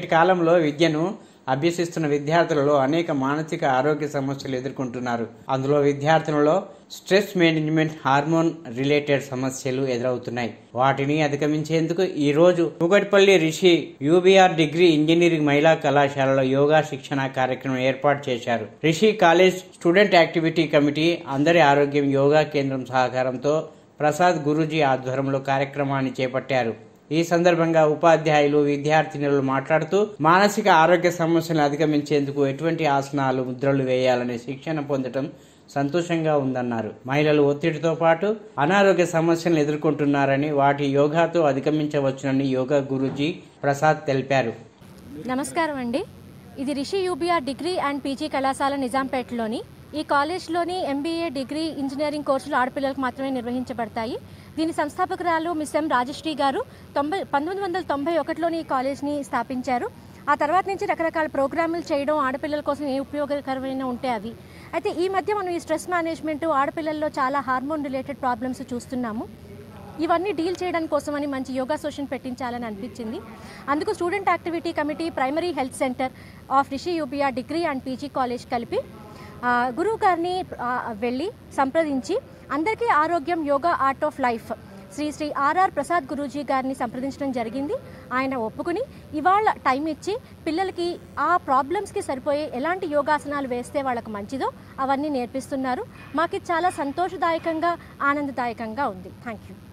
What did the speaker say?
కాలంలో విద్యను అభ్యసిస్తున్న విద్యార్థులలో అనేక మానసిక ఆరోగ్య సమస్యలు ఎదుర్కొంటున్నారు అందులో విద్యార్థులలో స్ట్రెస్ మేనేజ్మెంట్ హార్మోన్ రిలేటెడ్ సమస్యలు ఎదురవుతున్నాయి వాటిని అధిగమించేందుకు ఈ రోజు Mugatipalli Rishi UBR degree engineering మహిళా కళాశాలలో యోగా శిక్షణ కార్యక్రమం ఏర్పాటు చేశారు Rishi college student activity committee అందరి ఆరోగ్యం యోగా కేంద్రం సహకారంతో ప్రసాద్ గురూజీ ఆధ్వర్యంలో కార్యక్రమాన్ని చేపట్టారు ఈ సందర్భంగా ఉపాధ్యాయులు విద్యార్థినులు మాట్లాడుతూ మానసిక ఆరోగ్య సమస్యలను అధిగమించేందుకు ఎటువంటి ఆసనాలు ముద్రలు వేయాలనే శిక్షణ పొందడం సంతోషంగా ఉందన్నారు మహిళలు ఒత్తిడితో పాటు అనారోగ్య సమస్యలను ఎదుర్కొంటున్నారని వాటి యోగాతో అధిగమించవచ్చునని యోగా గురూజీ ప్రసాద్ తెలిపారు నమస్కారం అండి ఇది Rishi UBR degree and PG కళాశాల నిజాంపేటలోని ఈ కాలేజ్లోని ఎంబీఏ డిగ్రీ ఇంజనీరింగ్ కోర్సులు ఆడపిల్లలకు మాత్రమే నిర్వహించబడతాయి దీని సంస్థాపకురాలు మిస్ ఎం రాజశ్రీ గారు తొంభై పంతొమ్మిది వందల తొంభై ఒకటిలోని ఈ కాలేజ్ని స్థాపించారు ఆ తర్వాత నుంచి రకరకాల ప్రోగ్రాములు చేయడం ఆడపిల్లల కోసం ఏ ఉపయోగకరమైన ఉంటే అవి అయితే ఈ మధ్య మనం ఈ స్ట్రెస్ మేనేజ్మెంట్ ఆడపిల్లల్లో చాలా హార్మోన్ రిలేటెడ్ ప్రాబ్లమ్స్ చూస్తున్నాము ఇవన్నీ డీల్ చేయడానికి కోసమని మంచి యోగా సెషన్ పెట్టించాలని అనిపించింది అందుకు student activity committee primary health centre of Rishi యూబియా డిగ్రీ అండ్ పీజీ కాలేజ్ కలిపి ఆ, గురువు గారిని ఆ, వెళ్ళి సంప్రదించి అందరికీ ఆరోగ్యం yoga art of life Sri Sri RR Prasad Guruji గారిని సంప్రదించడం జరిగింది ఆయన ఒప్పుకుని ఇవాళ టైం ఇచ్చి పిల్లలకి ఆ ప్రాబ్లమ్స్కి సరిపోయే ఎలాంటి యోగాసనాలు వేస్తే వాళ్ళకి మంచిదో అవన్నీ నేర్పిస్తున్నారు మాకు ఇది చాలా సంతోషదాయకంగా ఆనందదాయకంగా ఉంది థ్యాంక్ యూ